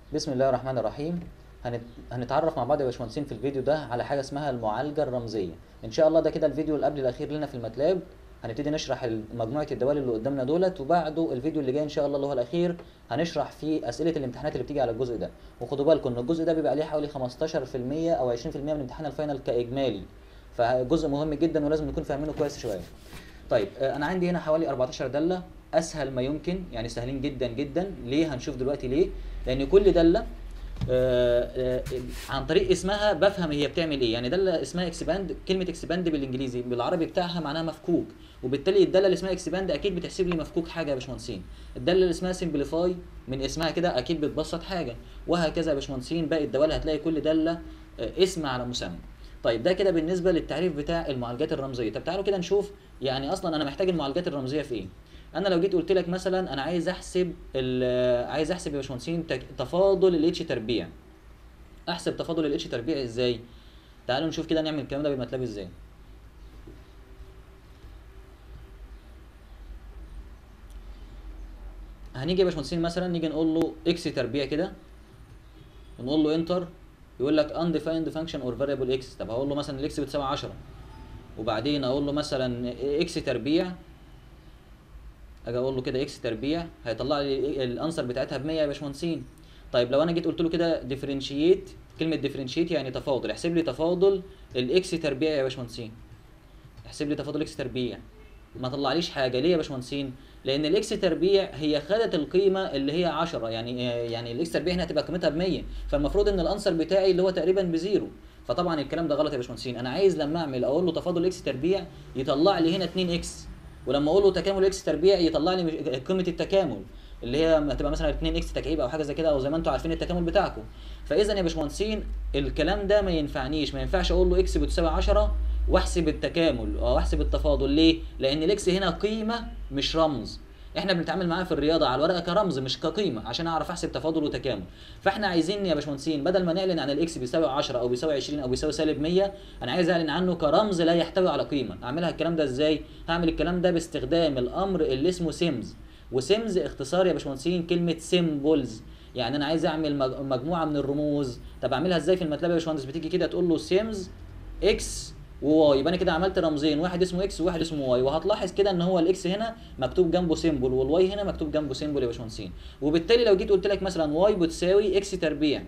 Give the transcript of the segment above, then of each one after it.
بسم الله الرحمن الرحيم هنت... هنتعرف مع بعض يا باشمهندسين في الفيديو ده على حاجه اسمها المعالجه الرمزيه ان شاء الله ده كده الفيديو اللي قبل الاخير لنا في الماتلاب هنبتدي نشرح ال- مجموعه الدوال اللي قدامنا دولت وبعده الفيديو اللي جاي ان شاء الله اللي هو الاخير هنشرح فيه اسئله الامتحانات اللي بتيجي على الجزء ده وخدوا بالكم ان الجزء ده بيبقى عليه حوالي 15% او 20% من امتحان الفاينل كاجمالي فجزء مهم جدا ولازم نكون فاهمينه كويس شويه طيب آه، انا عندي هنا حوالي 14 داله اسهل ما يمكن يعني سهلين جدا جدا ليه هنشوف دلوقتي ليه لان كل داله آه، آه، عن طريق اسمها بفهم هي بتعمل ايه يعني داله اسمها اكسباند كلمه اكسباند بالانجليزي بالعربي بتاعها معناها مفكوك وبالتالي الداله اللي اسمها اكسباند اكيد بتحسب لي مفكوك حاجه يا باشمهندسين الداله اللي اسمها سمبليفاي من اسمها كده اكيد بتبسط حاجه وهكذا يا باشمهندسين باقي الدوال هتلاقي كل داله آه، اسم على مسمى طيب ده كده بالنسبه للتعريف بتاع المعالجات الرمزيه طب تعالوا كده نشوف يعني اصلا انا محتاج المعالجات الرمزيه في ايه انا لو جيت قلت لك مثلا انا عايز احسب ال- عايز احسب يا باشمهندسين تك- تفاضل الاتش تربيع احسب تفاضل الاتش تربيع ازاي تعالوا نشوف كده نعمل الكلام ده بالماتلاب ازاي هنيجي يا باشمهندسين مثلا نيجي نقول له اكس تربيع كده ونقول له انتر يقول لك undefined function or variable x طب هقول له مثلا الاكس بتساوي 10 وبعدين اقول له مثلا اكس تربيع اجي اقول له كده اكس تربيع هيطلع لي الانسر بتاعتها ب 100 يا باشمهندسين طيب لو انا جيت قلت له كده ديفرنشيت كلمه ديفرنشيت يعني تفاضل احسب لي تفاضل الاكس تربيع يا باشمهندسين احسب لي تفاضل اكس تربيع ما طلعليش حاجه ليه يا باشمهندسين لان الاكس تربيع هي خدت القيمه اللي هي 10 يعني يعني الاكس تربيع هنا هتبقى قيمتها ب 100 فالمفروض ان الانسر بتاعي اللي هو تقريبا بزيرو فطبعا الكلام ده غلط يا باشمهندسين انا عايز لما اعمل اقول له تفاضل اكس تربيع يطلع لي هنا 2 اكس ولما اقول له تكامل اكس تربيع يطلع لي مش- قيمه التكامل اللي هي هتبقى مثلا 2 اكس تكعيب او حاجه زي كده او زي ما انتم عارفين التكامل بتاعكم فاذا يا باشمهندسين الكلام ده ما ينفعنيش ما ينفعش اقول له اكس بتساوي 10 واحسب التكامل او احسب التفاضل ليه لان الاكس هنا قيمه مش رمز احنا بنتعامل معاها في الرياضه على الورقه كرمز مش كقيمه عشان اعرف احسب تفاضل وتكامل فاحنا عايزين يا باشمهندسين بدل ما نعلن عن الاكس بيساوي 10 او بيساوي 20 او بيساوي سالب 100 انا عايز اعلن عنه كرمز لا يحتوي على قيمه اعملها الكلام ده ازاي هعمل الكلام ده باستخدام الامر اللي اسمه سيمز وسيمز اختصار يا باشمهندسين كلمه سيمبلز يعني انا عايز اعمل مج- مجموعه من الرموز طب اعملها ازاي في الماتلاب يا باشمهندس بتيجي كده تقول له سيمز اكس وواي يبقى انا كده عملت رمزين واحد اسمه اكس وواحد اسمه واي وهتلاحظ كده ان هو الاكس هنا مكتوب جنبه سيمبل والواي هنا مكتوب جنبه سيمبل يا باشمهندسين وبالتالي لو جيت قلت لك مثلا واي بتساوي اكس تربيع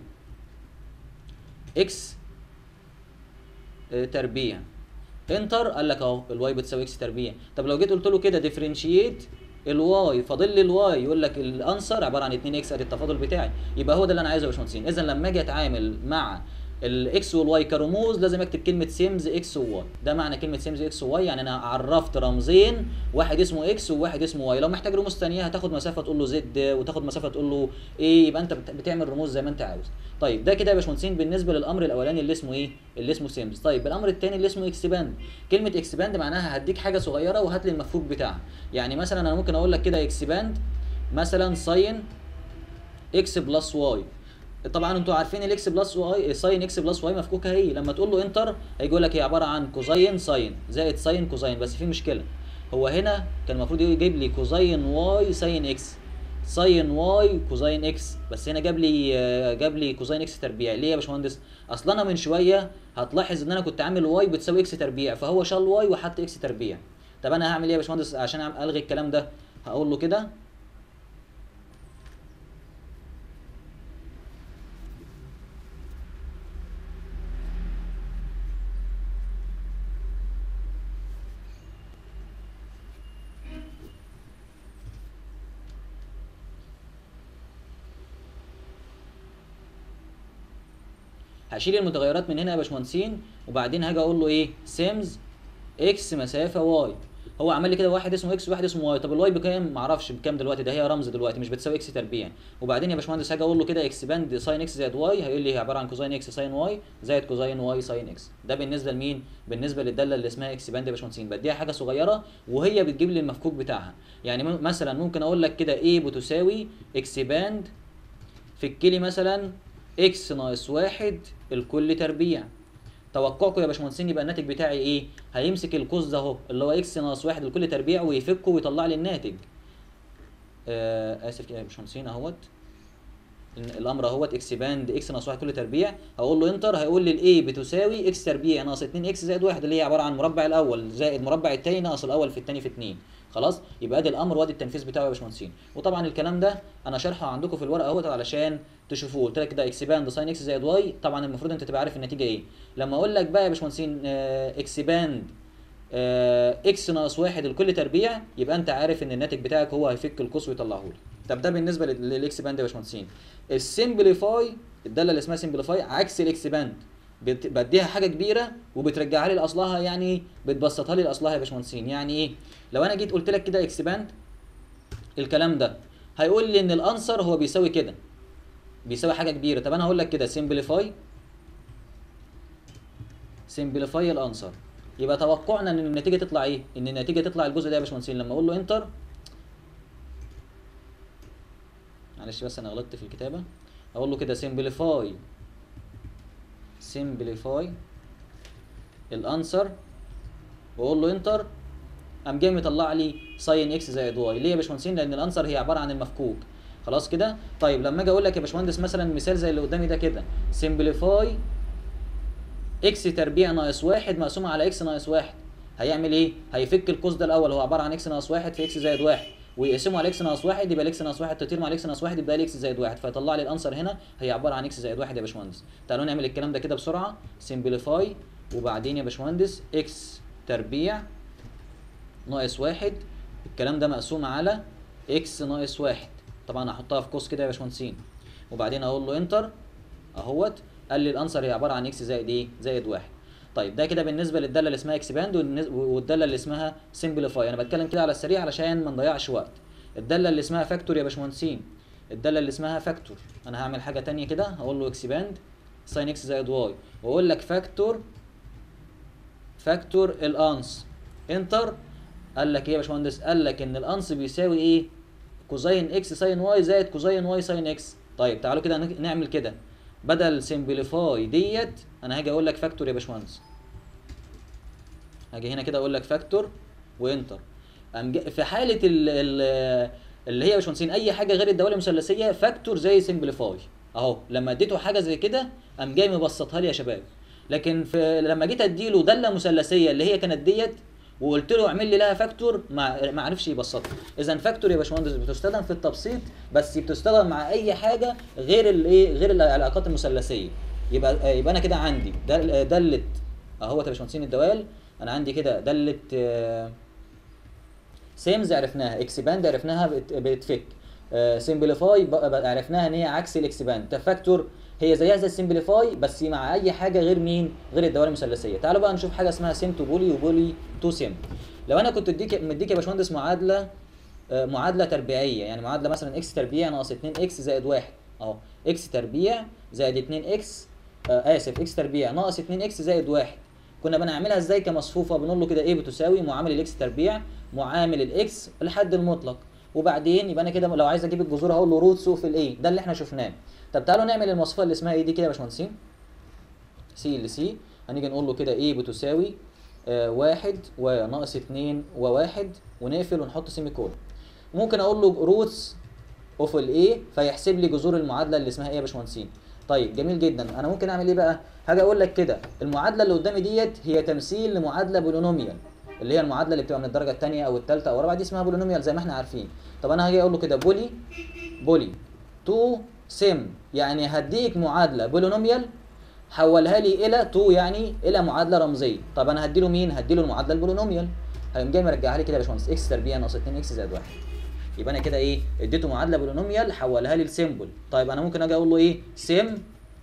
اكس آه، تربيع انتر قال لك اهو الواي بتساوي اكس تربيع طب لو جيت قلت له كده ديفرنشيت الواي فاضل لي الواي يقول لك الانسر عباره عن 2 اكس ادي التفاضل بتاعي يبقى هو ده اللي انا عايزه يا باشمهندسين اذا لما اجي اتعامل مع الاكس والواي كرموز لازم اكتب كلمه سيمز اكس وواي ده معنى كلمه سيمز اكس وواي يعني انا عرفت رمزين واحد اسمه اكس وواحد اسمه واي لو محتاج رموز ثانيه هتاخد مسافه تقول له زد وتاخد مسافه تقول له ايه يبقى انت بت- بتعمل رموز زي ما انت عاوز طيب ده كده يا باشمهندسين بالنسبه للامر الاولاني اللي اسمه ايه اللي اسمه سيمز طيب الامر الثاني اللي اسمه اكسباند كلمه اكسباند معناها هديك حاجه صغيره وهات لي المفكوك بتاعها يعني مثلا انا ممكن اقول لك كده اكسباند مثلا ساين اكس بلس واي طبعا انتوا عارفين الاكس بلس واي ساين اكس بلس واي مفكوكه هي لما تقول له انتر هيجي لك هي عباره عن كوزين ساين زائد ساين كوزين بس في مشكله هو هنا كان المفروض يجيب لي كوزين واي ساين اكس ساين واي كوزين اكس بس هنا جاب لي آه، جاب لي كوزين اكس تربيع ليه يا باشمهندس اصل انا من شويه هتلاحظ ان انا كنت عامل واي بتساوي اكس تربيع فهو شال واي وحط اكس تربيع طب انا هعمل ايه يا باشمهندس عشان أعمل- الغي الكلام ده هقول له كده هشيل المتغيرات من هنا يا باشمهندسين وبعدين هاجي اقول له ايه سيمز اكس مسافه واي هو عمل لي كده واحد اسمه اكس وواحد اسمه واي طب الواي بكام معرفش بكام دلوقتي ده هي رمز دلوقتي مش بتساوي اكس تربيع وبعدين يا باشمهندس هاجي اقول له كده اكس باند ساين اكس زائد واي هيقول لي هي عباره عن كوزين اكس ساين واي زائد كوزين واي ساين اكس ده بالنسبه لمين بالنسبه للداله اللي اسمها اكس باند يا باشمهندسين بديها حاجه صغيره وهي بتجيب لي المفكوك بتاعها يعني م- مثلا ممكن اقول لك كده ايه بتساوي اكس باند في الكيلي مثلا اكس ناقص واحد الكل تربيع توقعكم يا باشمهندسين يبقى الناتج بتاعي ايه؟ هيمسك القوس ده اهو اللي هو اكس ناقص واحد لكل تربيع ويفكه ويطلع لي الناتج. آه اسف كده يا باشمهندسين اهوت. إن الامر اهوت اكسباند اكس ناقص 1 كل تربيع هقول له انتر هيقول لي الاي بتساوي اكس تربيع ناقص 2 اكس زائد 1 اللي هي عباره عن مربع الاول زائد مربع الثاني ناقص الاول في الثاني في 2 خلاص يبقى ادي الامر وادي التنفيذ بتاعه يا باشمهندسين وطبعا الكلام ده انا شارحه عندكم في الورقه اهوت علشان تشوفوه قلت لك ده اكسباند ساين اكس زائد واي طبعا المفروض انت تبقى عارف النتيجه ايه لما اقول لك بقى يا باشمهندسين آه، اكسباند آه، اكس ناقص واحد لكل تربيع يبقى انت عارف ان الناتج بتاعك هو هيفك القوس ويطلعه لي طب ده بالنسبه لل- للاكسباند يا باشمهندسين السمبليفاي الداله اللي اسمها سمبليفاي عكس الاكسباند بت- بديها حاجه كبيره وبترجعها لي لاصلها يعني بتبسطها لي لاصلها يا باشمهندسين يعني ايه لو انا جيت قلت لك كده اكسباند الكلام ده هيقول لي ان الانسر هو بيساوي كده بيساوي حاجه كبيره طب انا هقول لك كده سمبليفاي سمبليفاي الانسر يبقى توقعنا ان النتيجه تطلع ايه ان النتيجه تطلع الجزء ده يا باشمهندسين لما اقول له انتر معلش بس انا غلطت في الكتابه اقول له كده سمبليفاي سمبليفاي الانسر واقول له انتر قام جاي مطلع لي ساين اكس زائد واي ليه يا باشمهندسين لان الانسر هي عباره عن المفكوك خلاص كده طيب لما اجي اقول لك يا باشمهندس مثلا مثال زي اللي قدامي ده كده سمبليفاي اكس تربيع ناقص واحد مقسوم على اكس ناقص واحد هيعمل ايه؟ هيفك القوس ده الاول هو عباره عن اكس ناقص واحد في اكس زائد واحد ويقسمه على اكس ناقص واحد يبقى الاكس ناقص واحد تطير مع الاكس ناقص واحد يبقى الاكس زائد واحد فيطلع لي الانسر هنا هي عباره عن اكس زائد واحد يا باشمهندس تعالوا نعمل الكلام ده كده بسرعه سمبليفاي وبعدين يا باشمهندس اكس تربيع ناقص واحد الكلام ده مقسوم على اكس ناقص واحد طبعا هحطها في قوس كده يا باشمهندسين وبعدين اقول له انتر اهوت قال لي الانسر هي عباره عن اكس زائد ايه زائد واحد طيب ده كده بالنسبه للداله اللي اسمها اكسباند والداله اللي اسمها سمبليفاي انا بتكلم كده على السريع علشان ما نضيعش وقت الداله اللي اسمها فاكتور يا باشمهندسين الداله اللي اسمها فاكتور انا هعمل حاجه تانية كده هقول له اكسباند ساين اكس زائد واي واقول لك فاكتور فاكتور الانس انتر قال لك ايه يا باشمهندس قال لك ان الانس بيساوي ايه كوزين اكس ساين واي زائد كوزين واي ساين اكس طيب تعالوا كده نك- نعمل كده بدل سمبليفاي ديت انا هاجي اقول لك فاكتور يا باشمهندس هاجي هنا كده اقول لك فاكتور وانتر قام جا- في حاله ال ال اللي هي يا باشمهندسين اي حاجه غير الدوال المثلثيه فاكتور زي سمبليفاي اهو لما اديته حاجه زي كده قام جاي مبسطها لي يا شباب لكن في لما جيت اديله داله مثلثيه اللي هي كانت ديت وقلت له اعمل لي لها فاكتور ما ما عرفش يبسطها اذا فاكتور يا باشمهندس بتستخدم في التبسيط بس بتستخدم مع اي حاجه غير الايه غير العلاقات المثلثيه يبقى يبقى انا كده عندي دل- داله اهوت يا باشمهندسين الدوال انا عندي كده داله آه، سيمز عرفناها اكسباند عرفناها بت- بتفك سمبليفاي عرفناها ان هي عكس الاكسباند فاكتور هي زيها زي السمبليفاي بس مع اي حاجه غير مين غير الدوال المثلثيه تعالوا بقى نشوف حاجه اسمها سيم تو بولي وبولي تو سيم لو انا كنت اديك مديك يا باشمهندس معادله آه، معادله تربيعيه يعني معادله مثلا اكس تربيع ناقص 2 اكس زائد 1 اهو اكس تربيع زائد 2 اكس آه اسف اكس تربيع ناقص 2 اكس زائد 1 كنا بنعملها ازاي كمصفوفه بنقول له كده ايه بتساوي معامل الاكس تربيع معامل الاكس الحد المطلق وبعدين يبقى انا كده لو عايز اجيب الجذور هقول له روتس اوف الايه ده اللي احنا شفناه طب تعالوا نعمل المصفوفه اللي اسمها ايه دي كده يا باشمهندسين سي ال سي هنيجي نقول له كده ايه بتساوي آه واحد وناقص اتنين وواحد ونقفل ونحط سيمي كول ممكن اقول له روتس اوف الايه فيحسب لي جذور المعادله اللي اسمها ايه يا باشمهندسين طيب جميل جدا انا ممكن اعمل ايه بقى هاجي اقول لك كده المعادله اللي قدامي ديت هي تمثيل لمعادله بولينوميال اللي هي المعادله اللي بتبقى من الدرجه الثانيه او الثالثه او الرابعه دي اسمها بولينوميال زي ما احنا عارفين طب انا هاجي اقول له كده بولي بولي تو سيم يعني هديك معادله بولينوميال حولها لي الى تو يعني الى معادله رمزيه طب انا هديله مين هديله المعادله البولينوميال هيقوم جاي مرجعها لي كده يا باشمهندس اكس تربيع ناقص 2 اكس زائد 1 يبقى انا كده ايه اديته معادله بولينوميال حولها لي لسيمبل طيب انا ممكن اجي اقول له ايه سيم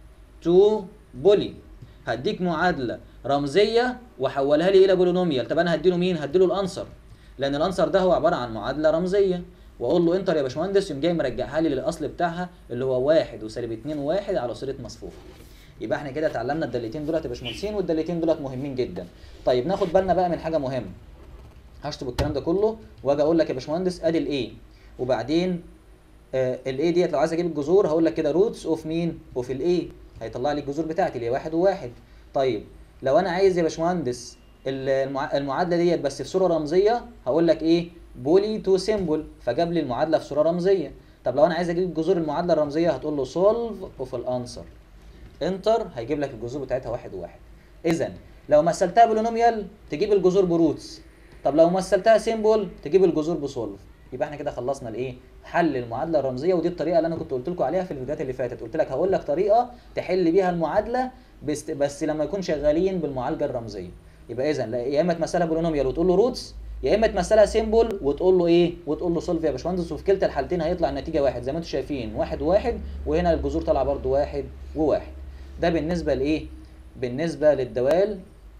تو بولي هديك معادله رمزيه وحولها لي الى بولينوميال طب انا هديله مين هديله الانسر لان الانسر ده هو عباره عن معادله رمزيه واقول له انتر يا باشمهندس يقوم جاي مرجعها لي للاصل بتاعها اللي هو واحد وسالب 2 واحد على صيغه مصفوفه يبقى احنا كده اتعلمنا الدالتين دولت يا باشمهندسين والدالتين دولت مهمين جدا طيب ناخد بالنا بقى من حاجه مهمه هشطب الكلام ده كله واجي اقول لك يا باشمهندس ادي الايه وبعدين آه الايه ديت لو عايز اجيب الجذور هقول لك كده روتس اوف مين اوف الايه هيطلع لي الجذور بتاعتي اللي هي واحد وواحد طيب لو انا عايز يا باشمهندس المع... المعادله ديت بس في صوره رمزيه هقول لك ايه بولي تو سيمبل فجاب لي المعادله في صوره رمزيه طب لو انا عايز اجيب جذور المعادله الرمزيه هتقول له سولف اوف الانسر انتر هيجيب لك الجذور بتاعتها واحد وواحد اذا لو مثلتها بولينوميال تجيب الجذور بروتس طب لو مثلتها سيمبل تجيب الجذور بسولف يبقى احنا كده خلصنا الايه حل المعادله الرمزيه ودي الطريقه اللي انا كنت قلت لكم عليها في الفيديوهات اللي فاتت قلت لك هقول لك طريقه تحل بيها المعادله بس, بس لما يكون شغالين بالمعالجه الرمزيه يبقى اذا يا اما تمثلها بولينوميال وتقول له روتس يا اما تمثلها سيمبل وتقول له ايه وتقول له سولف يا باشمهندس وفي كلتا الحالتين هيطلع النتيجه واحد زي ما انتم شايفين واحد وواحد وهنا الجذور طالعه برده واحد وواحد ده بالنسبه لايه بالنسبه للدوال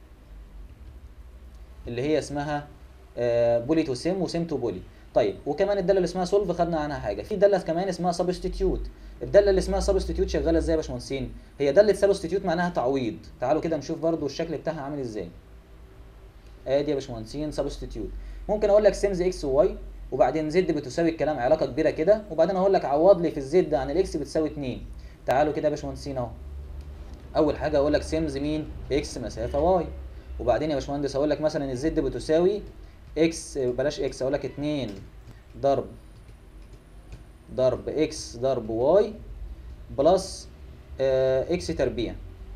اللي هي اسمها آه بولي تو سيم وسيم تو بولي طيب وكمان الداله اللي اسمها سولف خدنا عنها حاجه في داله كمان اسمها سبستيتيوت الداله اللي اسمها سبستيتيوت شغاله ازاي يا باشمهندسين هي داله سبستيتيوت معناها تعويض تعالوا كده نشوف برده الشكل بتاعها عامل ازاي ادي يا باشمهندسين سبستيتيوت ممكن اقول لك سيمز اكس وواي وبعدين زد بتساوي الكلام علاقه كبيره كده وبعدين اقول لك عوض لي في الزد عن الاكس بتساوي 2 تعالوا كده يا باشمهندسين اهو اول حاجه اقول لك سيمز مين اكس مسافه واي وبعدين يا باشمهندس اقول لك مثلا الزد بتساوي اكس بلاش اكس اقول لك 2 ضرب ضرب اكس ضرب واي بلس آه اكس تربيع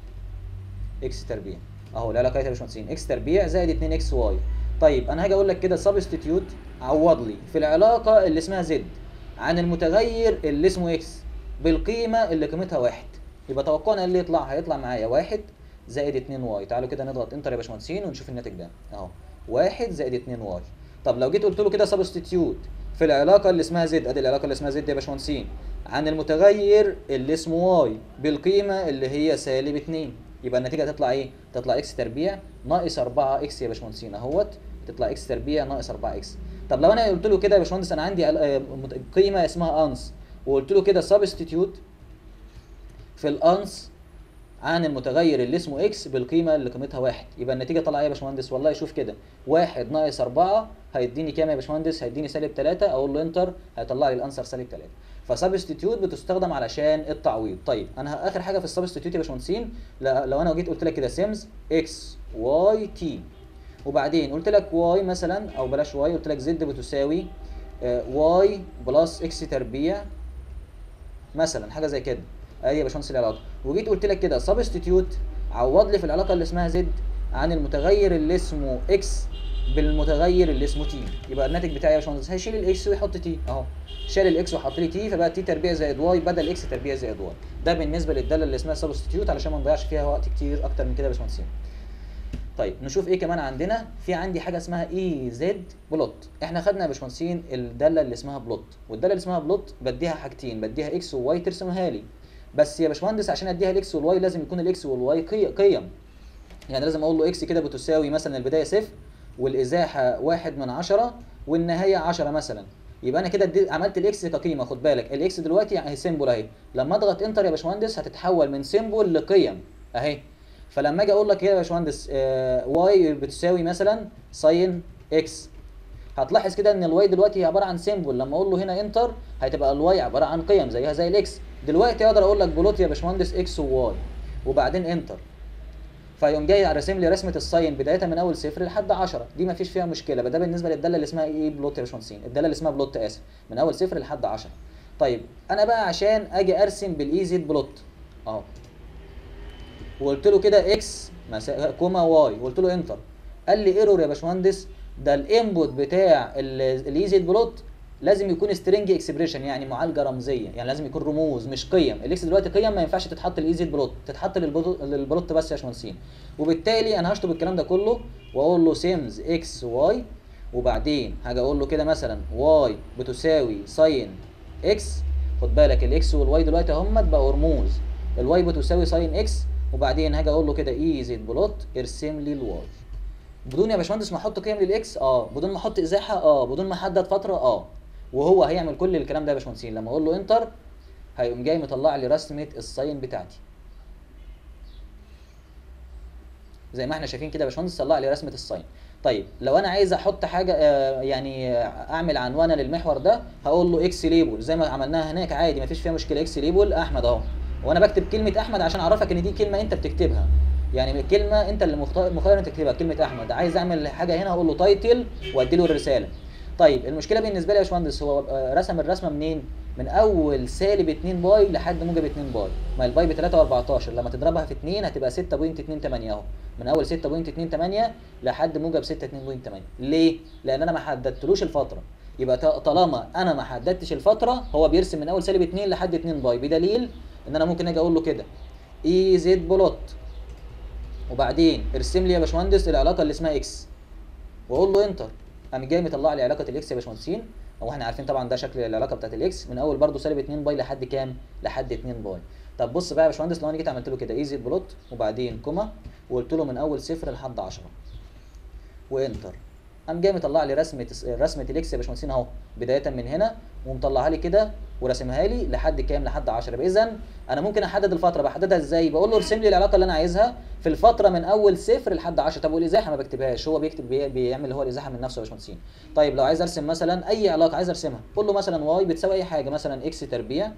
اكس تربيع اهو العلاقه يا باشمهندسين اكس تربيع زائد 2 اكس واي طيب انا هاجي اقول لك كده سبستيتيوت عوض لي في العلاقه اللي اسمها زد عن المتغير اللي اسمه اكس بالقيمه اللي قيمتها واحد يبقى توقعنا اللي يطلع هيطلع معايا واحد زائد 2 واي تعالوا كده نضغط انتر يا باشمهندسين ونشوف الناتج ده اهو واحد زائد 2 واي طب لو جيت قلت له كده سبستيتيوت في العلاقه اللي اسمها زد ادي العلاقه اللي اسمها زد يا باشمهندسين عن المتغير اللي اسمه واي بالقيمه اللي هي سالب 2 يبقى النتيجه هتطلع ايه؟ تطلع اكس تربيع ناقص 4 اكس يا باشمهندسين اهوت تطلع اكس تربيع ناقص 4 اكس طب لو انا قلت له كده يا باشمهندس انا عندي قيمه اسمها انس وقلت له كده سبستيتيوت في الانس عن المتغير اللي اسمه اكس بالقيمه اللي قيمتها واحد يبقى النتيجه طالعه ايه يا باشمهندس والله شوف كده واحد ناقص 4 هيديني كام يا باشمهندس هيديني سالب 3 اقول له انتر هيطلع لي الانسر سالب 3 فسبستيتيوت بتستخدم علشان التعويض طيب انا اخر حاجه في السبستيتيوت يا باشمهندسين لو انا جيت قلت لك كده سيمز اكس واي تي وبعدين قلت لك واي مثلا او بلاش واي قلت لك زد بتساوي واي بلس اكس تربيع مثلا حاجه زي كده ادي يا باشمهندس العلاقه وجيت قلت لك كده سبستيتيوت عوض لي في العلاقه اللي اسمها زد عن المتغير اللي اسمه اكس بالمتغير اللي اسمه تي يبقى الناتج بتاعي يا باشمهندس هيشيل الاكس ويحط تي اهو شال الاكس وحط لي تي فبقى تي تربيع زائد واي بدل اكس تربيع زائد واي ده بالنسبه للداله اللي اسمها سبستيتيوت علشان ما نضيعش فيها وقت كتير اكتر من كده يا باشمهندسين طيب نشوف ايه كمان عندنا في عندي حاجه اسمها اي زد بلوت احنا خدنا يا باشمهندسين الداله اللي اسمها بلوت والداله اللي اسمها بلوت بديها حاجتين بديها اكس وواي ترسمها لي بس يا باشمهندس عشان اديها الاكس والواي لازم يكون الاكس والواي قيم يعني لازم اقول له اكس كده بتساوي مثلا البدايه صفر والازاحه واحد من عشرة والنهايه 10 مثلا يبقى انا كده عملت الاكس كقيمه خد بالك الاكس دلوقتي اهي سيمبل اهي لما اضغط انتر يا باشمهندس هتتحول من سيمبل لقيم اهي فلما اجي اقول لك يا باشمهندس آه واي بتساوي مثلا ساين اكس هتلاحظ كده ان الواي دلوقتي هي عباره عن سيمبل لما اقول له هنا انتر هتبقى الواي عباره عن قيم زيها زي الاكس دلوقتي اقدر اقول لك بلوت يا باشمهندس اكس وواي وبعدين انتر فيقوم جاي راسم لي رسمه الساين بدايه من اول صفر لحد 10 دي ما فيش فيها مشكله ده بالنسبه للداله اللي اسمها ايه بلوت يا باشمهندسين الداله اللي اسمها بلوت اسف من اول صفر لحد 10 طيب انا بقى عشان اجي ارسم بالايزي بلوت اهو وقلت له كده اكس كوما واي وقلت له انتر قال لي ايرور يا باشمهندس ده الانبوت بتاع الايزي بلوت لازم يكون سترينج اكسبريشن يعني معالجه رمزيه يعني لازم يكون رموز مش قيم الاكس دلوقتي قيم ما ينفعش تتحط الايزي بلوت تتحط للبلوت بس يا باشمهندسين وبالتالي انا هشطب الكلام ده كله واقول له سيمز اكس واي وبعدين هاجي اقول له كده مثلا واي بتساوي ساين اكس خد بالك الاكس والواي دلوقتي هم بقوا رموز الواي بتساوي ساين اكس وبعدين هاجي اقول له كده اي زد بلوت ارسم لي الواي بدون يا باشمهندس ما احط قيم للاكس اه بدون ما احط ازاحه اه بدون ما احدد فتره اه وهو هيعمل كل الكلام ده يا باشمهندسين لما اقول له انتر هيقوم جاي مطلع لي رسمه الساين بتاعتي زي ما احنا شايفين كده يا باشمهندس طلع لي رسمه الساين طيب لو انا عايز احط حاجه آه يعني اعمل عنوانه للمحور ده هقول له اكس ليبل زي ما عملناها هناك عادي مفيش فيها مشكله اكس ليبل احمد اهو وانا بكتب كلمه احمد عشان اعرفك ان دي كلمه انت بتكتبها يعني كلمه انت اللي مخير انت تكتبها كلمه احمد عايز اعمل حاجه هنا هقول له تايتل وادي له الرساله طيب المشكله بالنسبه لي يا باشمهندس هو آه، رسم الرسمه منين من اول سالب 2 باي لحد موجب 2 باي ما الباي ب 3 و14 لما تضربها في 2 هتبقى 6.28 اهو من اول 6.28 لحد موجب 6.28 ليه لان انا ما حددتلوش الفتره يبقى ط- طالما انا ما حددتش الفتره هو بيرسم من اول سالب 2 لحد 2 باي بدليل ان انا ممكن اجي اقول له كده اي زد بلوت وبعدين ارسم لي يا باشمهندس العلاقه اللي اسمها اكس واقول له انتر قام جاي مطلع لي علاقه الاكس يا باشمهندسين هو احنا عارفين طبعا ده شكل العلاقه بتاعت الاكس من اول برضو سالب 2 باي لحد كام لحد 2 باي طب بص بقى يا باشمهندس لو انا جيت عملت له كده ايزي بلوت وبعدين كوما وقلت له من اول صفر لحد 10 وانتر قام جاي مطلع لي رسمه رسمه الاكس يا باشمهندسين اهو بدايه من هنا ومطلعها لي كده وراسمها لي لحد كام لحد 10 يبقى اذا انا ممكن احدد الفتره بحددها ازاي بقول له ارسم لي العلاقه اللي انا عايزها في الفتره من اول صفر لحد 10 طب والازاحه ما بكتبهاش هو بيكتب بي- بيعمل هو الازاحه من نفسه يا باشمهندسين طيب لو عايز ارسم مثلا اي علاقه عايز ارسمها قول له مثلا واي بتساوي اي حاجه مثلا اكس تربيع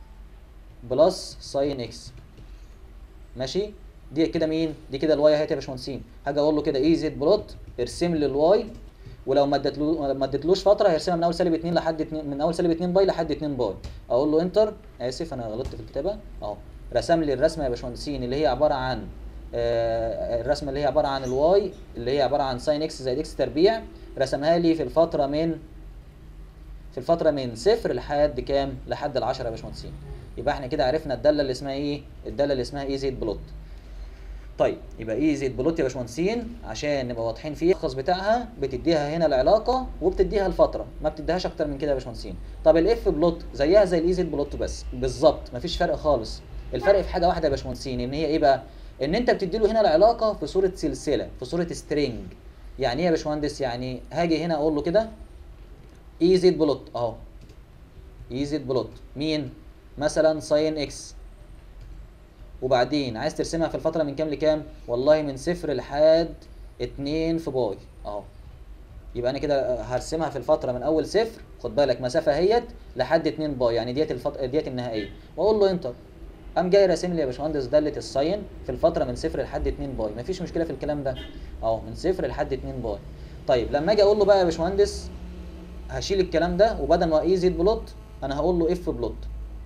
بلس ساين اكس ماشي دي كده مين دي كده الواي اهي يا باشمهندسين هاجي اقول له كده اي زد بلوت ارسم لي الواي ولو ما اديتلو ما اديتلوش فتره هيرسمها من اول سالب 2 لحد 2 من اول سالب 2 باي لحد 2 باي اقول له انتر اسف انا غلطت في الكتابه اهو رسم لي الرسمه يا باشمهندسين اللي هي عباره عن آه الرسمه اللي هي عباره عن الواي اللي هي عباره عن ساين اكس زائد اكس تربيع رسمها لي في الفتره من في الفتره من صفر لحد كام لحد ال 10 يا باشمهندسين يبقى احنا كده عرفنا الداله اللي اسمها ايه الداله اللي اسمها اي زد بلوت طيب يبقى اي زد بلوت يا باشمهندسين عشان نبقى واضحين فيه الخاص بتاعها بتديها هنا العلاقه وبتديها الفتره ما بتديهاش اكتر من كده يا باشمهندسين طب الاف بلوت زيها زي الاي زد بلوت بس بالظبط مفيش فرق خالص الفرق في حاجه واحده يا باشمهندسين ان هي ايه بقى ان انت بتدي له هنا العلاقه في صوره سلسله في صوره سترينج يعني ايه يا باشمهندس يعني هاجي هنا اقول له كده اي زد بلوت اهو اي زد بلوت مين مثلا ساين اكس وبعدين عايز ترسمها في الفتره من كام لكام والله من صفر لحد اتنين في باي اهو يبقى انا كده هرسمها في الفتره من اول صفر خد بالك مسافه اهيت لحد 2 باي يعني ديت الفط... ديت النهائيه واقول له انتر قام جاي راسم لي يا باشمهندس داله الساين في الفتره من صفر لحد 2 باي مفيش مشكله في الكلام ده اهو من صفر لحد 2 باي طيب لما اجي اقول له بقى يا باشمهندس هشيل الكلام ده وبدل ما اي زد بلوت انا هقول له اف بلوت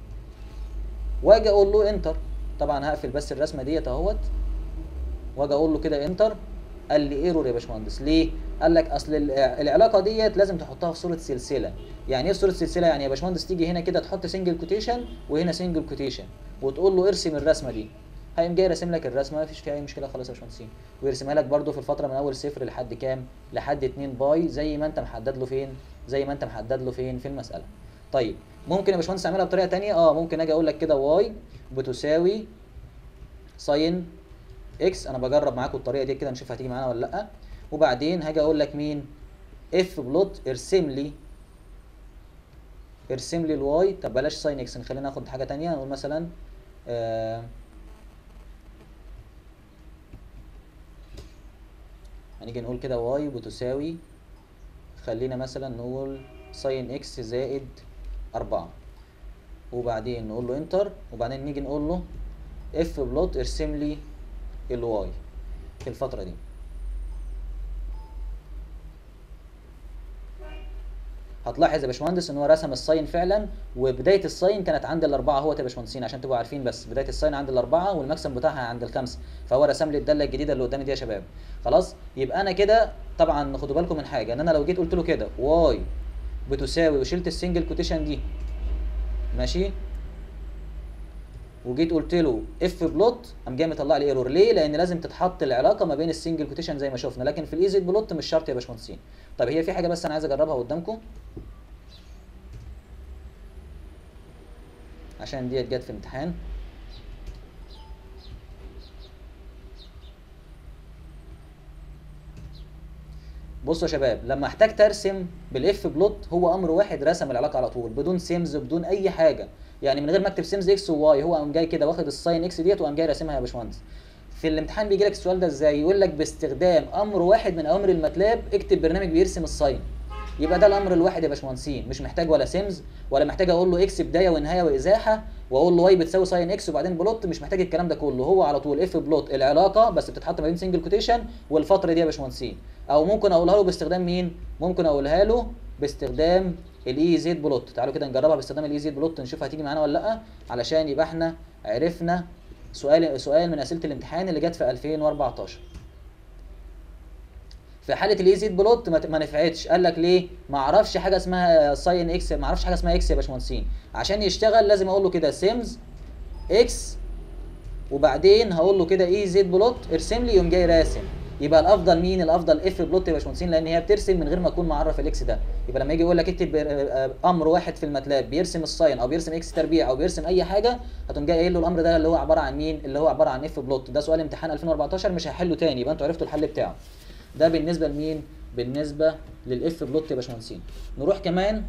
واجي اقول له انتر طبعا هقفل بس الرسمه ديت اهوت واجي اقول له كده انتر قال لي ايرور يا باشمهندس ليه قال لك اصل ال- العلاقه ديت لازم تحطها في صوره سلسله يعني ايه صوره سلسله يعني يا باشمهندس تيجي هنا كده تحط سنجل كوتيشن وهنا سنجل كوتيشن وتقول له ارسم الرسمه دي هيقوم جاي راسم لك الرسمه مفيش فيها اي مشكله خالص يا باشمهندسين ويرسمها لك برده في الفتره من اول صفر لحد كام لحد 2 باي زي ما انت محدد له فين زي ما انت محدد له فين في المساله طيب ممكن يا باشمهندس اعملها بطريقه تانية اه ممكن اجي اقول لك كده واي بتساوي ساين اكس انا بجرب معاكم الطريقه دي كده نشوف هتيجي معانا ولا لا وبعدين هاجي اقول لك مين اف بلوت ارسم لي ارسم لي الواي طب بلاش ساين اكس خلينا ناخد حاجه تانية نقول مثلا آه هنيجي نقول كده واي بتساوي خلينا مثلا نقول ساين اكس زائد أربعة وبعدين نقول له انتر وبعدين نيجي نقول له اف بلوت ارسم لي الواي في الفترة دي هتلاحظ يا باشمهندس ان هو رسم الساين فعلا وبدايه الساين كانت عند الاربعه اهوت يا باشمهندسين عشان تبقوا عارفين بس بدايه الساين عند الاربعه والمكسب بتاعها عند الخمسه فهو رسم لي الداله الجديده اللي قدامي دي يا شباب خلاص يبقى انا كده طبعا خدوا بالكم من حاجه ان انا لو جيت قلت له كده واي بتساوي وشلت السنجل كوتيشن دي ماشي وجيت قلت له اف بلوت قام جاي مطلع لي ايرور ليه لان لازم تتحط العلاقه ما بين السنجل كوتيشن زي ما شفنا لكن في الايزي بلوت مش شرط يا باشمهندسين طب هي في حاجه بس انا عايز اجربها قدامكم عشان ديت جت في امتحان بصوا يا شباب لما احتاجت ارسم بالاف بلوت هو امر واحد رسم العلاقه على طول بدون سيمز بدون اي حاجه يعني من غير ما اكتب سيمز اكس وواي هو قام جاي كده واخد الساين اكس ديت وقام جاي راسمها يا باشمهندس في الامتحان بيجي لك السؤال ده ازاي يقول لك باستخدام امر واحد من اوامر الماتلاب اكتب برنامج بيرسم الساين يبقى ده الامر الواحد يا باشمهندسين مش محتاج ولا سيمز ولا محتاج اقول له اكس بدايه ونهايه وازاحه واقول له واي بتساوي ساين اكس وبعدين بلوت مش محتاج الكلام ده كله هو على طول اف بلوت العلاقه بس بتتحط ما بين سنجل كوتيشن والفتره دي يا باشمهندسين او ممكن اقولها له باستخدام مين ممكن اقولها له باستخدام الاي زد بلوت تعالوا كده نجربها باستخدام الاي زد بلوت نشوف هتيجي معانا ولا لا علشان يبقى احنا عرفنا سؤال سؤال من اسئله الامتحان اللي جت في 2014 في حاله الاي زد بلوت ما, ما نفعتش قال لك ليه ما اعرفش حاجه اسمها ساين اكس ما اعرفش حاجه اسمها اكس يا باشمهندسين عشان يشتغل لازم اقول له كده سيمز اكس وبعدين هقول له كده اي زد بلوت ارسم لي يقوم جاي راسم يبقى الافضل مين الافضل اف بلوت يا باشمهندسين لان هي بترسم من غير ما اكون معرف الاكس ده يبقى لما يجي يقول لك اكتب امر واحد في الماتلاب بيرسم الساين او بيرسم اكس تربيع او بيرسم اي حاجه هتقوم جاي قايل له الامر ده اللي هو عباره عن مين اللي هو عباره عن اف بلوت ده سؤال امتحان 2014 مش هحله تاني يبقى انتوا عرفتوا الحل بتاعه ده بالنسبه لمين بالنسبه للاف بلوت يا باشمهندسين نروح كمان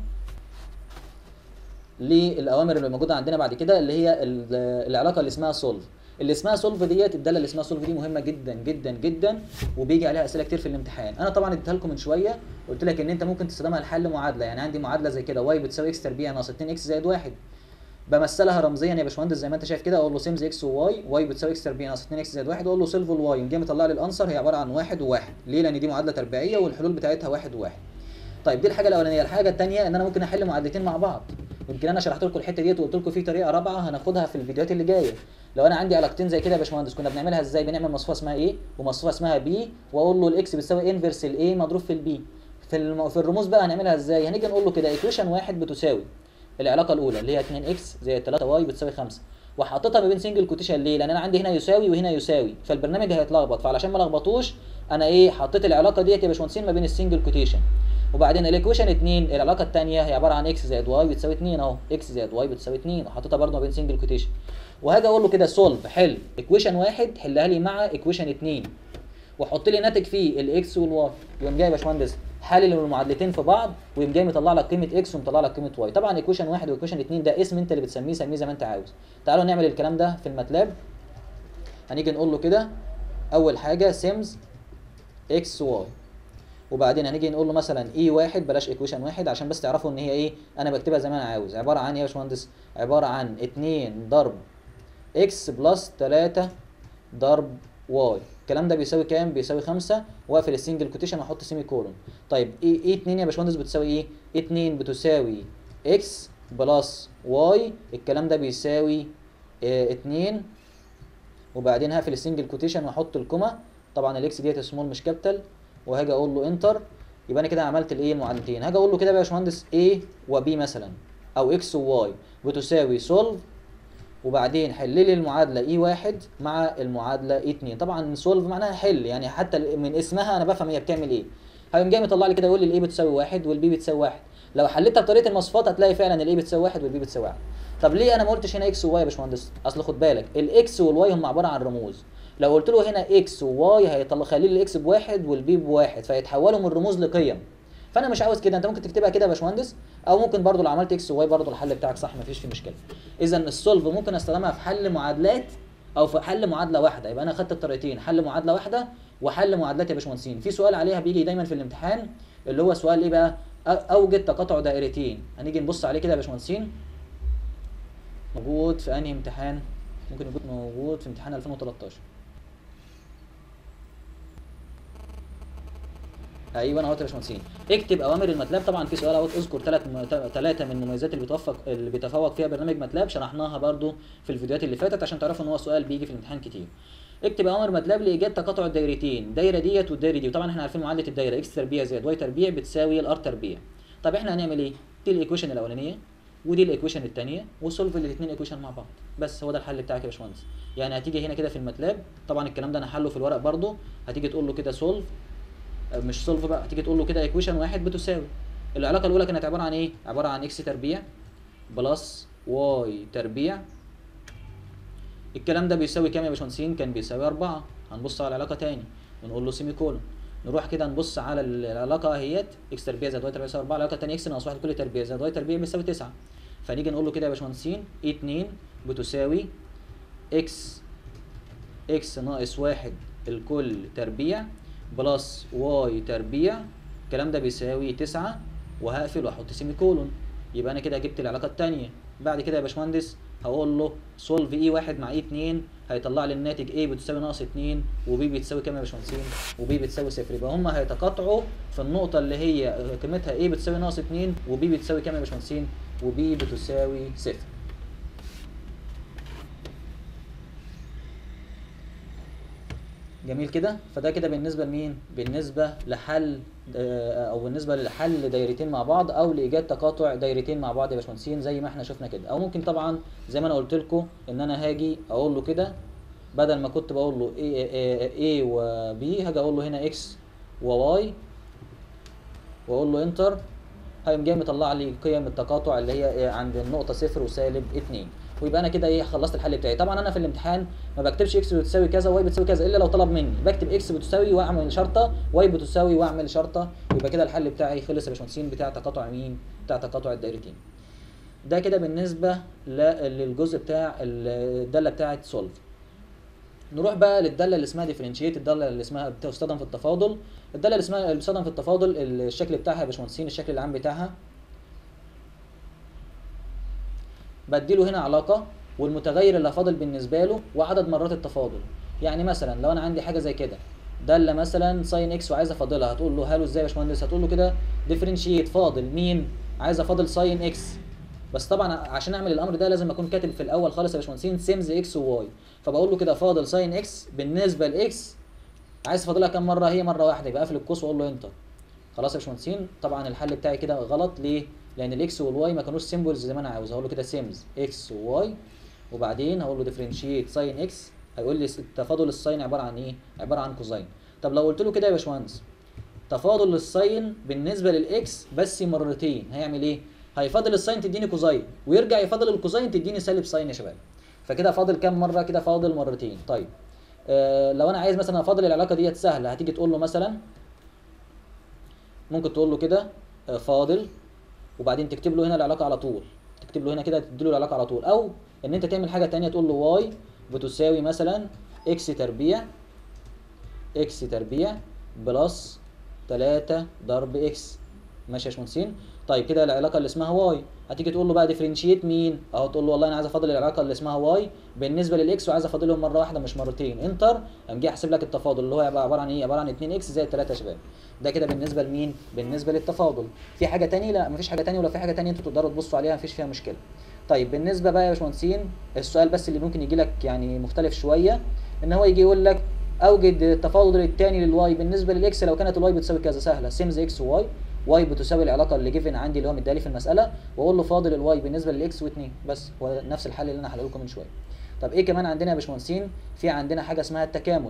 للاوامر اللي موجوده عندنا بعد كده اللي هي العلاقه اللي اسمها سولف اللي اسمها سولف ديت الداله اللي اسمها سولف دي مهمه جدا جدا جدا وبيجي عليها اسئله كتير في الامتحان انا طبعا اديتها لكم من شويه قلت لك ان انت ممكن تستخدمها لحل معادله يعني عندي معادله زي كده واي بتساوي اكس تربيع ناقص 2 اكس زائد 1 بمثلها رمزيا يا باشمهندس زي ما انت شايف كده اقول له سيمز اكس وواي واي بتساوي اكس تربيع ناقص 2 اكس زائد 1 واقول له سولف الواي يقوم جاي مطلع لي الانسر هي عباره عن 1 و1 ليه لان دي معادله تربيعيه والحلول بتاعتها 1 و1 طيب دي الحاجه الاولانيه الحاجه الثانيه ان انا ممكن احل معادلتين مع بعض يمكن انا شرحت لكم الحته ديت وقلت لكم في طريقه رابعه هناخدها في الفيديوهات اللي جايه لو انا عندي علاقتين زي كده يا باشمهندس كنا بنعملها ازاي بنعمل مصفوفه اسمها ايه ومصفوفه اسمها بي واقول له الاكس بتساوي انفرس الاي مضروب في البي في الم... في الرموز بقى هنعملها ازاي هنيجي نقول له كده ايكويشن واحد بتساوي العلاقه الاولى اللي هي 2 اكس زائد 3 واي بتساوي 5 وحطيتها ما بين سنجل كوتيشن ليه لان انا عندي هنا يساوي وهنا يساوي فالبرنامج هيتلخبط فعلشان ما لخبطوش انا ايه حطيت العلاقه ديت يا باشمهندسين ما بين السنجل كوتيشن وبعدين الايكويشن 2 العلاقه الثانيه هي عباره عن اكس زائد واي بتساوي 2 اهو اكس زائد واي بتساوي 2 وحطيتها برده ما بين سنجل كوتيشن وهاجي اقول له كده سولف حل ايكويشن واحد حلها لي مع ايكويشن 2 وحط لي ناتج فيه الاكس والواي يقوم جاي يا باشمهندس حلل المعادلتين في بعض ويقوم جاي مطلع لك قيمه اكس ومطلع لك قيمه واي طبعا ايكويشن واحد وايكويشن 2 ده اسم انت اللي بتسميه سميه زي ما انت عاوز تعالوا نعمل الكلام ده في الماتلاب هنيجي نقول له كده اول حاجه سيمز اكس واي وبعدين هنيجي نقول له مثلا اي واحد بلاش ايكويشن واحد عشان بس تعرفوا ان هي ايه انا بكتبها زي ما انا عاوز عباره عن ايه يا باشمهندس عباره عن 2 ضرب اكس بلس 3 ضرب واي الكلام ده بيساوي كام بيساوي 5 واقفل السنجل كوتيشن واحط سيمي كولون طيب ايه ايه 2 يا باشمهندس بتساوي ايه 2 بتساوي اكس بلس واي الكلام ده بيساوي اه 2 وبعدين هقفل السنجل كوتيشن واحط الكوما طبعا الاكس ديت سمول مش كابيتال وهاجي اقول له انتر يبقى انا كده عملت الايه المعادلتين هاجي اقول له كده يا باشمهندس A وB مثلا او اكس وواي بتساوي سولف وبعدين حل لي المعادله اي واحد مع المعادله اي 2 طبعا سولف معناها حل يعني حتى من اسمها انا بفهم هي بتعمل ايه هيقوم جاي مطلع لي كده يقول لي الاي بتساوي واحد والبي بتساوي واحد لو حليتها بطريقه المصفات هتلاقي فعلا الاي بتساوي واحد والبي بتساوي واحد طب ليه انا ما قلتش هنا اكس وواي يا باشمهندس اصل خد بالك الاكس والواي هم عباره عن رموز لو قلت له هنا اكس وواي هيطلع خلي لي الاكس بواحد والبي بواحد فيتحولوا من رموز لقيم فانا مش عاوز كده انت ممكن تكتبها كده يا باشمهندس او ممكن برضو لو عملت اكس وواي برضو الحل بتاعك صح مفيش فيه مشكله اذا السولف ممكن استخدمها في حل معادلات او في حل معادله واحده يبقى انا خدت الطريقتين حل معادله واحده وحل معادلات يا باشمهندسين في سؤال عليها بيجي دايما في الامتحان اللي هو سؤال ايه بقى اوجد تقاطع دائرتين هنيجي نبص عليه كده يا باشمهندسين موجود في انهي امتحان ممكن يكون موجود في امتحان 2013 ايوه انا اهوت يا باشمهندسين اكتب اوامر الماتلاب طبعا في سؤال اهوت اذكر ثلاث ثلاثه من المميزات اللي بيتوفق اللي بيتفوق فيها برنامج ماتلاب شرحناها برضو في الفيديوهات اللي فاتت عشان تعرفوا ان هو سؤال بيجي في الامتحان كتير اكتب اوامر ماتلاب لايجاد تقاطع الدايرتين الدايره ديت والدايره دي وطبعا احنا عارفين معادله الدايره اكس تربيع زائد واي تربيع بتساوي الار تربيع طب احنا هنعمل ايه دي الايكويشن الاولانيه ودي الايكويشن الثانيه وسولف الاثنين ايكويشن مع بعض بس هو ده الحل بتاعك يا باشمهندس يعني هتيجي هنا كده في الماتلاب طبعا الكلام ده انا حله في الورق برضو هتيجي تقول له كده سولف مش سولف بقى هتيجي تقول له كده ايكويشن واحد بتساوي العلاقه الاولى كانت عباره عن ايه عباره عن اكس تربيع بلس واي تربيع الكلام ده بيساوي كام يا باشمهندسين كان بيساوي 4 هنبص على العلاقه تاني ونقول له سيمي كولون نروح كده نبص على العلاقه اهيت اكس تربيع زائد واي تربيع بيساوي 4 العلاقه الثانيه اكس ناقص 1 كل تربيع زائد واي تربيع بيساوي 9 فنيجي نقول له كده يا باشمهندسين اي 2 بتساوي اكس اكس ناقص 1 الكل تربيع بلس واي تربيع الكلام ده بيساوي 9 وهقفل واحط سيمي كولون يبقى انا كده جبت العلاقه الثانيه بعد كده يا باشمهندس هقول له سولف اي واحد مع اي 2 هيطلع لي الناتج A بتساوي ناقص 2 وبي بتساوي كام يا باشمهندسين وبي بتساوي صفر يبقى هما هيتقاطعوا في النقطة اللي هي قيمتها A بتساوي ناقص 2 وبي بتساوي كام يا باشمهندسين وبي بتساوي صفر جميل كده فده كده بالنسبة لمين بالنسبة لحل آه، او بالنسبة لحل دايرتين مع بعض او لايجاد تقاطع دايرتين مع بعض يا باشمهندسين زي ما احنا شفنا كده او ممكن طبعا زي ما انا قلت لكم ان انا هاجي اقول له كده بدل ما كنت بقول له A, A, A و B هاجي اقول له هنا X و Y واقول له انتر هيقوم جاي مطلع لي قيم التقاطع اللي هي إيه عند النقطة صفر وسالب اتنين ويبقى انا كده ايه خلصت الحل بتاعي طبعا انا في الامتحان ما بكتبش اكس بتساوي كذا واي بتساوي كذا الا لو طلب مني بكتب اكس بتساوي واعمل شرطه واي بتساوي واعمل شرطه يبقى كده الحل بتاعي خلص يا باشمهندسين بتاع تقاطع مين بتاع تقاطع الدايرتين ده كده بالنسبه ل- للجزء بتاع الداله بتاعه سولف نروح بقى للداله اللي اسمها ديفرنشيت الداله اللي اسمها بتستخدم في التفاضل الداله اللي اسمها اللي بتستخدم في التفاضل الشكل بتاعها يا باشمهندسين الشكل العام بتاعها بديله هنا علاقه والمتغير اللي هفاضل بالنسبه له وعدد مرات التفاضل يعني مثلا لو انا عندي حاجه زي كده داله مثلا ساين اكس وعايز افاضلها هتقول له هالو ازاي يا باشمهندس هتقول له كده ديفرنشيت فاضل مين عايز افاضل ساين اكس بس طبعا عشان اعمل الامر ده لازم اكون كاتب في الاول خالص يا باشمهندسين سيمز اكس وواي فبقول له كده فاضل ساين اكس بالنسبه لاكس عايز افاضلها كام مره هي مره واحده يبقى اقفل القوس واقول له انتر خلاص يا باشمهندسين طبعا الحل بتاعي كده غلط ليه لان الاكس والواي ما كانوش سيمبلز زي ما انا عاوز هقول له كده سيمز اكس وواي وبعدين هقول له ديفرنشيت ساين اكس هيقول لي تفاضل الساين عباره عن ايه عباره عن كوزاين طب لو قلت له كده يا باشمهندس تفاضل الساين بالنسبه للاكس بس مرتين هيعمل ايه هيفاضل الساين تديني كوزاين ويرجع يفاضل الكوزاين تديني سالب ساين يا شباب فكده فاضل كام مره كده فاضل مرتين طيب آه لو انا عايز مثلا افاضل العلاقه ديت سهله هتيجي تقول له مثلا ممكن تقول له كده آه، فاضل وبعدين تكتب له هنا العلاقه على طول تكتب له هنا كده تدي له العلاقه على طول او ان انت تعمل حاجه تانية تقول له واي بتساوي مثلا اكس تربيع اكس تربيع بلس 3 ضرب اكس ماشي يا باشمهندسين طيب كده العلاقه اللي اسمها واي هتيجي تقول له بقى ديفرنشيت مين اهو تقول له والله انا عايز افاضل العلاقه اللي اسمها واي بالنسبه للاكس وعايز افاضلهم مره واحده مش مرتين انتر قام جاي يحسب لك التفاضل اللي هو هيبقى عباره عن ايه عباره عن 2 اكس زائد 3 يا شباب ده كده بالنسبه لمين بالنسبه للتفاضل في حاجه تانية لا مفيش حاجه تانية ولو في حاجه تانية انتوا تقدروا تبصوا عليها مفيش فيها مشكله طيب بالنسبه بقى يا باشمهندسين السؤال بس اللي ممكن يجي لك يعني مختلف شويه ان هو يجي يقول لك اوجد التفاضل الثاني للواي بالنسبه للاكس لو كانت الواي بتساوي كذا سهله سيمز اكس وواي واي بتساوي العلاقه اللي جيفن عندي اللي هو مدالي في المساله واقول له فاضل الواي بالنسبه للاكس و2 بس هو نفس الحل اللي انا حلله لكم من شويه طب ايه كمان عندنا يا باشمهندسين في عندنا حاجه اسمها التكامل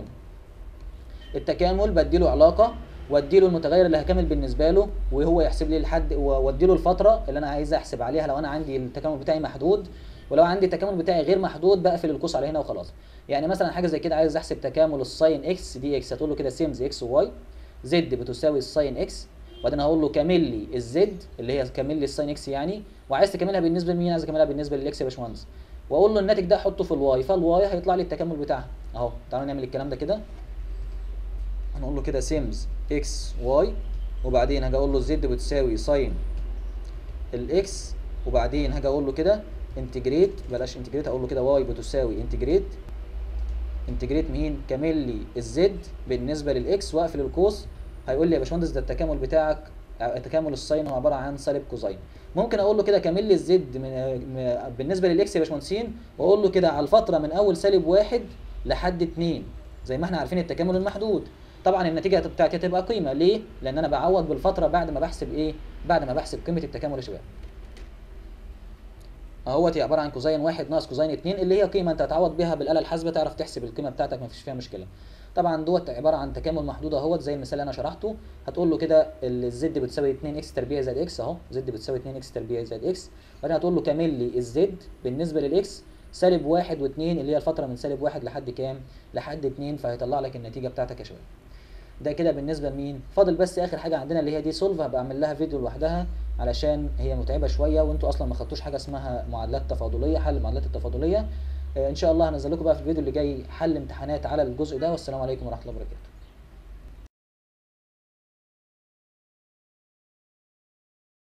التكامل بديله علاقه واديله المتغير اللي هكمل بالنسبه له وهو يحسب لي الحد واديله الفتره اللي انا عايز احسب عليها لو انا عندي التكامل بتاعي محدود ولو عندي التكامل بتاعي غير محدود بقفل القوس على هنا وخلاص يعني مثلا حاجه زي كده عايز احسب تكامل الساين اكس دي اكس هتقول له كده سيمز اكس وواي زد بتساوي الساين اكس وبعدين هقول له كامل لي الزد اللي هي كامل لي الساين اكس يعني وعايز تكملها بالنسبه لمين عايز اكملها بالنسبه للاكس يا باشمهندس واقول له الناتج ده حطه في الواي فالواي هيطلع لي التكامل بتاعها اهو تعالوا نعمل الكلام ده كده هنقول له كده سيمز اكس واي وبعدين هاجي اقول له الزد بتساوي ساين الاكس وبعدين هاجي اقول له كده انتجريت بلاش انتجريت اقول له كده واي بتساوي انتجريت انتجريت مين كامل لي الزد بالنسبه للاكس واقفل القوس هيقول لي يا باشمهندس ده التكامل بتاعك تكامل الساين هو عباره عن سالب كوزين ممكن اقول له كده كامل لي الزد من م- بالنسبه للاكس يا باشمهندسين واقول له كده على الفتره من اول سالب واحد لحد اتنين زي ما احنا عارفين التكامل المحدود طبعا النتيجه بتاعتي هتبقى قيمه ليه؟ لان انا بعوض بالفتره بعد ما بحسب ايه؟ بعد ما بحسب قيمه التكامل يا شباب. اهوت هي عباره عن كوزين واحد ناقص كوزين اتنين اللي هي قيمه انت هتعوض بيها بالاله الحاسبه تعرف تحسب القيمه بتاعتك مفيش فيها مشكله. طبعا دوت عباره عن تكامل محدود اهوت زي المثال اللي انا شرحته هتقول له كده الزد بتساوي 2 اكس تربيع زائد اكس اهو زد بتساوي 2 اكس تربيع زائد اكس بعدين هتقول له كامل لي الزد بالنسبه للاكس سالب واحد واثنين اللي هي الفتره من سالب واحد لحد كام؟ لحد اتنين فهيطلع لك النتيجه بتاعتك يا شباب. ده كده بالنسبه لمين فاضل بس اخر حاجه عندنا اللي هي دي سولف هبقى اعمل لها فيديو لوحدها علشان هي متعبه شويه وانتوا اصلا ما خدتوش حاجه اسمها معادلات تفاضليه حل المعادلات التفاضليه آه، ان شاء الله هنزل لكم بقى في الفيديو اللي جاي حل امتحانات على الجزء ده والسلام عليكم ورحمه الله وبركاته